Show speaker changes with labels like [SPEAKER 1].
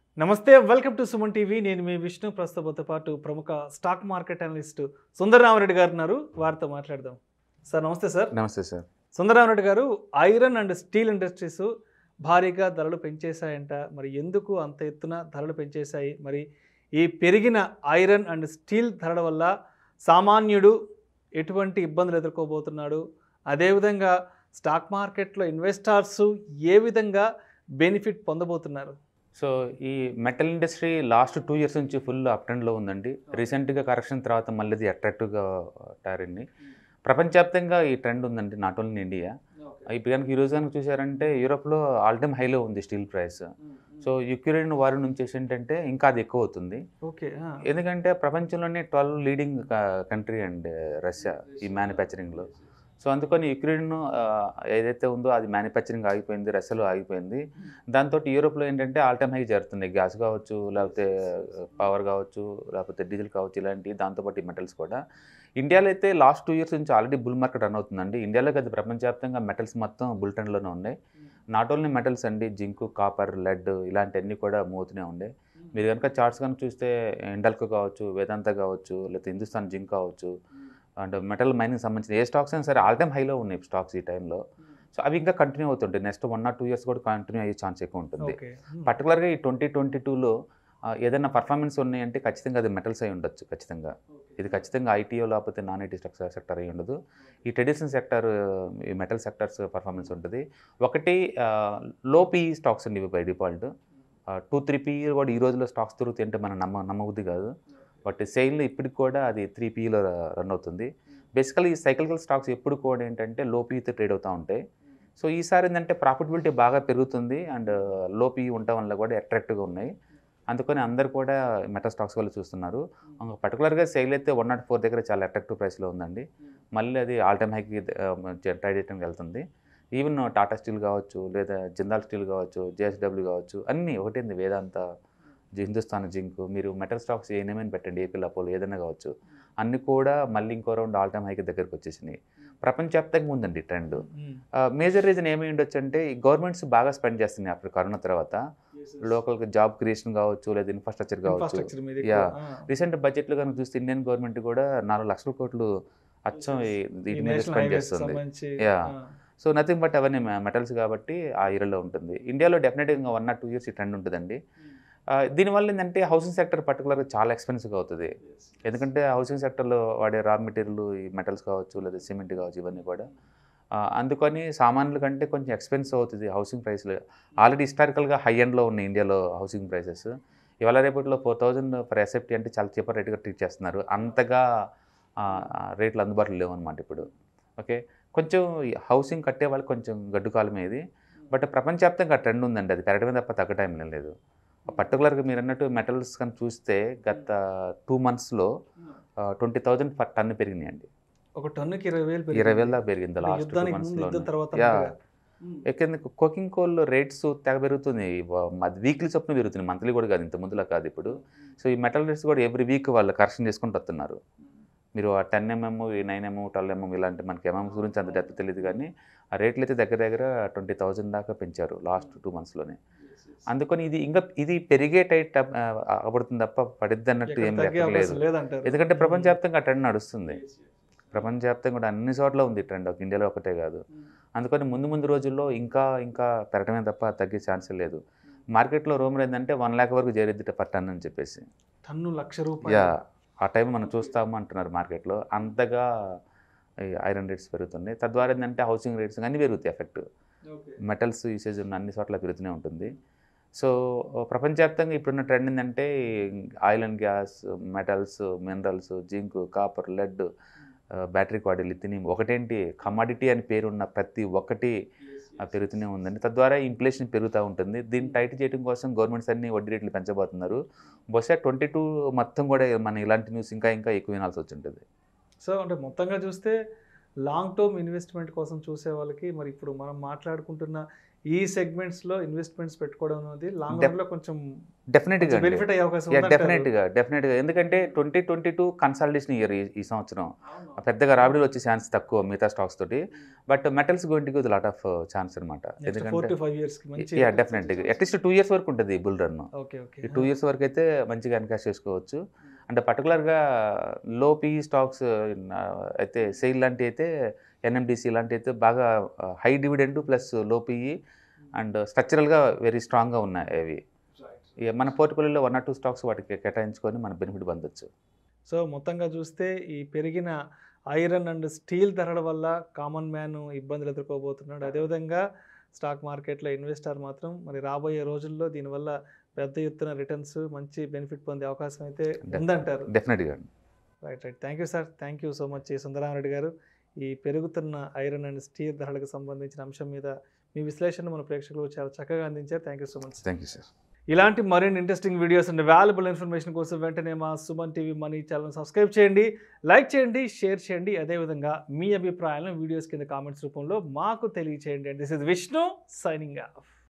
[SPEAKER 1] నమస్తే welcome to Suman TV నేను మీ విష్ణు ప్రస్తుతంతో పాటు ప్రముఖ స్టాక్ మార్కెట్ అనలిస్ట్ సుందరరామరెడ్డి గారు ఉన్నారు వారితో మాట్లాడదాం సార్ నమస్తే సార్
[SPEAKER 2] నమస్తే సార్
[SPEAKER 1] సుందరరామరెడ్డి గారు ఐరన్ అండ్ స్టీల్ ఇండస్ట్రీస్ భారీగా ధరలు పెంచేశాయంట మరి ఎందుకు అంత ఎత్తున ధరలు పెంచేశాయి మరి ఈ పెరిగిన ఐరన్ అండ్ స్టీల్ ధరల వల్ల సామాన్యుడు ఎటువంటి ఇబ్బందులు ఎదుర్కోబోతున్నాడు అదేవిధంగా స్టాక్ మార్కెట్లో ఇన్వెస్టర్స్ ఏ విధంగా బెనిఫిట్ పొందబోతున్నారు
[SPEAKER 2] సో ఈ metal industry last two years నుంచి ఫుల్ అప్ ట్రెండ్లో ఉందండి రీసెంట్గా కరెక్షన్ తర్వాత మళ్ళీ ఇది అట్రాక్టివ్గా తయారైంది ప్రపంచవ్యాప్తంగా ఈ ట్రెండ్ ఉందండి నాట్ ఓన్లీ ఇండియా ఇప్పుడు కనుక ఈ రోజు కనుక చూసారంటే యూరోప్లో ఆల్ టైమ్ హైలో ఉంది స్టీల్ ప్రైస్ సో యుక్రెయిన్ వారి నుంచి ఏంటంటే ఇంకా అది ఎక్కువ అవుతుంది
[SPEAKER 1] ఓకే
[SPEAKER 2] ఎందుకంటే ప్రపంచంలోనే twelve leading country and Russia ఈ మ్యానుఫ్యాక్చరింగ్లో సో అందుకని యుక్రెయిన్ ఆ, ఏదైతే ఉందో అది మ్యానుఫ్యాక్చరింగ్ ఆగిపోయింది రష్యాలో ఆగిపోయింది దాంతో యూరోప్లో ఏంటంటే ఆల్ టైమ్ హై జరుగుతుంది గ్యాస్ కావచ్చు లేకపోతే పవర్ కావచ్చు లేకపోతే డీజిల్ కావచ్చు ఇలాంటి దాంతోపాటు ఈ మెటల్స్ కూడా ఇండియాలో అయితే లాస్ట్ టూ ఇయర్స్ నుంచి ఆల్రెడీ బుల్ మార్కెట్ రన్ అవుతుందండి ఇండియాలో అది ప్రపంచవ్యాప్తంగా మెటల్స్ మొత్తం బుల్ ట్రెండ్లోనే ఉన్నాయి నాట్ ఓన్లీ మెటల్స్ అండి జింకు కాపర్ లెడ్ ఇలాంటివన్నీ కూడా మూతూనే ఉండే మీరు కనుక చార్ట్స్ కనుక చూస్తే ఇండల్కో కావచ్చు వేదాంత కావచ్చు లేకపోతే హిందుస్థాన్ జింక్ కావచ్చు అండ్ మెటల్ మైనింగ్ సంబంధించిన ఏ స్టాక్స్ అయినా సరే ఆల్ టైమ్ హైలో ఉన్నాయి స్టాక్స్ ఈ టైంలో సో అవి ఇంకా కంటిన్యూ అవుతుంటాయి next one or two years కూడా కంటిన్యూ అయ్యే ఛాన్స్ ఎక్కువ ఉంటుంది
[SPEAKER 1] ఓకే
[SPEAKER 2] పర్టికులర్గా ఈ ట్వంటీ ట్వంటీ టూలో ఏదైనా పర్ఫార్మెన్స్ ఉన్నాయంటే ఖచ్చితంగా అది మెటల్స్ అయి ఉండొచ్చు ఖచ్చితంగా ఇది ఖచ్చితంగా ఐటీఓ లేకపోతే నాన్ ఐటీ స్ట్రక్చర్ సెక్టర్ అయి ఉండదు ఈ ట్రెడిషనల్ సెక్టర్ ఈ మెటల్ సెక్టర్స్ పర్ఫార్మెన్స్ ఉంటుంది ఒకటి లో పీ స్టాక్స్ అండి ఇవి by default two three P కూడా ఈ రోజులో స్టాక్స్ దొరుకుతాయి అంటే మనం నమ్మ నమ్మబుద్ధి కాదు బట్ సెయిల్ ఇప్పటికి కూడా అది త్రీ పీలో రన్ అవుతుంది బేసికలీ ఈ సైకిల్ స్టాక్స్ ఎప్పుడు కూడా ఏంటంటే లో పీతో ట్రేడ్ అవుతూ ఉంటాయి సో ఈసారి ఏంటంటే ప్రాఫిటబిలిటీ బాగా పెరుగుతుంది అండ్ లో పీ ఉండటం వల్ల కూడా అట్రాక్టివ్గా ఉన్నాయి అందుకని అందరు కూడా మెటల్ స్టాక్స్ వాళ్ళు చూస్తున్నారు పర్టికులర్గా సేల్ అయితే వన్ నాట్ ఫోర్ దగ్గర చాలా అట్రాక్టివ్ ప్రైస్లో ఉందండి మళ్ళీ అది ఆల్ టైమ్ హైకి ట్రై చేయడానికి వెళ్తుంది ఈవెన్ టాటా స్టీల్ కావచ్చు లేదా జిందాల్ స్టీల్ కావచ్చు జేఎస్డబ్ల్యూ కావచ్చు అన్నీ ఒకటేంది వేదాంత జి- హిందుస్థాన్ జింక్ మీరు మెటల్ స్టాక్స్ ఏనేమని పెట్టండి ఏపీల్ అపోలో ఏదైనా కావచ్చు అన్నీ కూడా మళ్ళీ ఇంకో రౌండ్ ఆల్ టైమ్ హైకి దగ్గరకు వచ్చేసినాయి ప్రపంచవ్యాప్తంగా ఉందండి ట్రెండ్ మేజర్ రీజన్ ఏమి ఉండొచ్చు అంటే ఈ గవర్నమెంట్స్ బాగా స్పెండ్ చేస్తున్నాయి అప్పుడు కరోనా తర్వాత లోకల్గా జాబ్ క్రియేషన్ కావచ్చు లేదా ఇన్ఫ్రాస్ట్రక్చర్ కావచ్చు
[SPEAKER 1] ఇన్ఫ్రాస్ట్రక్చర్ మీద
[SPEAKER 2] Yeah.
[SPEAKER 1] ఎక్కువ, ఆ.
[SPEAKER 2] రీసెంట్ బడ్జెట్లో కనుక చూస్తే ఇండియన్ గవర్నమెంట్ కూడా నాలుగు లక్షల కోట్లు అచ్చం ఈ-
[SPEAKER 1] ఈ
[SPEAKER 2] వీటి మీద
[SPEAKER 1] నేషనల్
[SPEAKER 2] స్పెండ్
[SPEAKER 1] హైవేస్
[SPEAKER 2] చేస్తుంది
[SPEAKER 1] సంబంధించి
[SPEAKER 2] Yeah.
[SPEAKER 1] ఆ.
[SPEAKER 2] సో నథింగ్ బట్ అవన్నీ మెటల్స్ కాబట్టి ఆ ఇయర్లో ఉంటుంది ఇండియాలో డెఫినెట్గా వన్ ఆర్ టూ ఇయర్స్ ఈ ట్రెండ్ ఉంటుందండి ఆ, దీనివల్ల ఏంటంటే హౌసింగ్ సెక్టర్ పర్టికులర్గా చాలా ఎక్స్పెన్సివ్గా అవుతుంది ఎందుకంటే హౌసింగ్ సెక్టర్లో వాడే రా మెటీరియల్ ఈ మెటల్స్ కావచ్చు లేదా సిమెంట్ కావచ్చు ఇవన్నీ కూడా ఆ, అందుకని సామాన్యుల కంటే కొంచెం ఎక్స్పెన్సివ్ అవుతుంది హౌసింగ్ ప్రైస్లు ఆల్రెడీ హిస్టారికల్గా హై ఎండ్లో ఉన్నాయి ఇండియాలో హౌసింగ్ ప్రైసెస్ ఇవాళ రేపట్లో ఫోర్ థౌజండ్ ఫర్ ఎస్ఎఫ్టీ అంటే చాలా చీపర్ రేట్గా ట్రీట్ చేస్తున్నారు అంతగా ఆ, ఆ, రేట్లు అందుబాటులో లేవు అనమాట ఇప్పుడు ఓకే కొంచెం ఈ హౌసింగ్ కట్టే వాళ్ళకి కొంచెం గడ్డు కాలమే ఇది బట్ ప్రపంచవ్యాప్తంగా ట్రెండ్ ఉందండి అది పెరగడమే తప్ప తగ్గటం ఏం లేదు పర్టికులర్గా మీరు అన్నట్టు మెటల్స్ కానీ చూస్తే గత టూ మంత్స్లో ట్వంటీ థౌజండ్ పర్ టన్ పెరిగినాయండి
[SPEAKER 1] ఒక టన్నుకి ఇరవై వేలు
[SPEAKER 2] ఇరవై
[SPEAKER 1] పెరిగింది.
[SPEAKER 2] వేల దాకా పెరిగింది
[SPEAKER 1] అంటే
[SPEAKER 2] లాస్ట్ టూ
[SPEAKER 1] యుద్ధానికి ముందు
[SPEAKER 2] మంత్స్లో
[SPEAKER 1] యుద్ధం తర్వాత
[SPEAKER 2] యా
[SPEAKER 1] అన్నట్టుగా. ఉమ్.
[SPEAKER 2] ఎక్కడ కుకింగ్ కోల్ రేట్స్ తెగ పెరుగుతుంది వీక్లీ చొప్పున పెరుగుతుంది మంత్లీ కూడా కాదు ఇంత ముందులా కాదు ఇప్పుడు సో ఈ మెటల్ రేట్స్ కూడా ఎవ్రీ వీక్ వాళ్ళు కరెక్షన్ చేసుకుంటూ వస్తున్నారు మీరు ఆ టెన్ ఎంఎం ఈ నైన్ ఎంఎం ట్వెల్వ్ ఎంఎం ఇలాంటి మనకి ఎంఎంస్ గురించి అంత డెప్త్ తెలియదు కానీ ఆ రేట్లు అయితే దగ్గర దగ్గర ట్వంటీ థౌజండ్ దాకా పెంచారు లాస్ట్ టూ మంత్స్లోనే అందుకని ఇది ఇంకా ఇది పెరిగే టైట్ అవ్వబడుతుంది తప్ప పడిద్ది అన్నట్టు
[SPEAKER 1] ఎక్కడ
[SPEAKER 2] ఏం
[SPEAKER 1] తగ్గే
[SPEAKER 2] లెక్క లేదు
[SPEAKER 1] అవకాశం లేదంటారు
[SPEAKER 2] ఎందుకంటే ప్రపంచవ్యాప్తంగా ట్రెండ్ నడుస్తుంది ప్రపంచవ్యాప్తంగా కూడా అన్ని చోట్ల ఉంది ట్రెండ్ ఒక ఇండియాలో ఒకటే కాదు అందుకని ముందు ముందు రోజుల్లో ఇంకా ఇంకా పెరగడమే తప్ప తగ్గే ఛాన్సే లేదు మార్కెట్లో రూమర్ ఏంటంటే వన్ ల్యాక్ వరకు చేరిద్ది పర్ టన్ అని చెప్పేసి
[SPEAKER 1] టన్ను లక్ష
[SPEAKER 2] యా
[SPEAKER 1] రూపాయలు
[SPEAKER 2] ఆ టైం మనం చూస్తాము అంటున్నారు మార్కెట్లో అంతగా ఈ ఐరన్ రేట్స్ పెరుగుతున్నాయి తద్వారా ఏంటంటే హౌసింగ్ రేట్స్ అన్నీ పెరుగుతాయి ఎఫెక్ట్
[SPEAKER 1] ఓకే.
[SPEAKER 2] మెటల్స్ యూసేజ్ ఉన్న అన్ని చోట్ల పెరుగుతూనే ఉంటుంది సో ప్రపంచవ్యాప్తంగా ఇప్పుడున్న ట్రెండ్ ఏంటంటే oil and gas metals minerals zinc copper lead battery వాడే లిథినియం ఒకటేంటి కమాడిటీ అని పేరున్న ప్రతి ఒక్కటి ఆ, పెరుగుతూనే ఉందండి తద్వారా ఇన్ఫ్లేషన్ పెరుగుతూ ఉంటుంది దీన్ని టైట్ చేయడం కోసం గవర్నమెంట్స్ అన్ని వడ్డీ రేట్లు పెంచబోతున్నారు బహుశా ట్వంటీ టూ మొత్తం కూడా మన ఇలాంటి న్యూస్ ఇంకా ఇంకా ఎక్కువ వినాల్సి వచ్చి ఉంటుంది
[SPEAKER 1] సో అంటే మొత్తంగా చూస్తే లాంగ్ టర్మ్ ఇన్వెస్ట్మెంట్ కోసం చూసే వాళ్ళకి మరి ఇప్పుడు మనం మాట్లాడుకుంటున్న ఈ సెగ్మెంట్స్లో ఇన్వెస్ట్మెంట్స్ పెట్టుకోవడం అనేది లాంగ్
[SPEAKER 2] Def-
[SPEAKER 1] రన్లో కొంచెం
[SPEAKER 2] డెఫినెట్గా
[SPEAKER 1] బెనిఫిట్ అయ్యే అవకాశం
[SPEAKER 2] యా
[SPEAKER 1] ఉందంటారు.
[SPEAKER 2] డెఫినెట్గా డెఫినెట్గా ఎందుకంటే twenty twenty two consultation year ఈ సంవత్సరం పెద్దగా రాబడిలు వచ్చే ఛాన్స్ తక్కువ మిగతా స్టాక్స్ తోటి బట్ మెటల్స్ గోయింటి విత్ లాట్ ఆఫ్ ఛాన్స్ అనమాట
[SPEAKER 1] నెక్స్ట్ ఫోర్
[SPEAKER 2] ఎందుకంటే
[SPEAKER 1] టు ఫైవ్ ఇయర్స్ కి మంచి
[SPEAKER 2] యా డెఫినెట్గా అట్లీస్ట్ టూ ఇయర్స్ వరకు ఉంటుంది బుల్ రన్
[SPEAKER 1] ఓకే ఓకే
[SPEAKER 2] ఈ టూ ఇయర్స్ వరకు అయితే మంచిగా ఎన్కాష్ చేసుకోవచ్చు అంటే పర్టికులర్గా లో పీఈ స్టాక్స్ అయితే సెయిల్ లాంటి అయితే ఎన్ఎండిసి లాంటి అయితే బాగా high dividend plus low PE and స్ట్రక్చరల్గా వెరీ స్ట్రాంగ్గా ఉన్నాయి అవి ఇక మన పోర్ట్ఫోలియోలో వన్ ఆర్ టూ స్టాక్స్ వాటికి కేటాయించుకొని మన బెనిఫిట్ పొందొచ్చు
[SPEAKER 1] సో మొత్తంగా చూస్తే ఈ పెరిగిన ఐరన్ అండ్ స్టీల్ ధరల వల్ల కామన్ మ్యాన్ ఇబ్బందులు ఎదుర్కోబోతున్నాడు అదేవిధంగా స్టాక్ మార్కెట్లో ఇన్వెస్టర్ మాత్రం మరి రాబోయే రోజుల్లో దీనివల్ల పెద్ద ఎత్తున రిటర్న్స్ మంచి బెనిఫిట్ పొందే అవకాశం అయితే ఉందంటారు
[SPEAKER 2] డెఫినెట్గా
[SPEAKER 1] right right thank you sir thank you so much Sundaramareddy గారు ఈ పెరుగుతున్న ఐరన్ అండ్ స్టీల్ ధరలకు సంబంధించిన అంశం మీద మీ విశ్లేషణ మన ప్రేక్షకులకు చాలా చక్కగా అందించారు thank you so much
[SPEAKER 2] thank you sir
[SPEAKER 1] ఇలాంటి మరిన్ని interesting videos and valuable information కోసం వెంటనే మా Suman TV money channel subscribe చేయండి లైక్ చేయండి షేర్ చేయండి అదేవిధంగా మీ అభిప్రాయాలను వీడియోస్ కింద కామెంట్స్ రూపంలో మాకు తెలియచేయండి and this is Vishnu signing of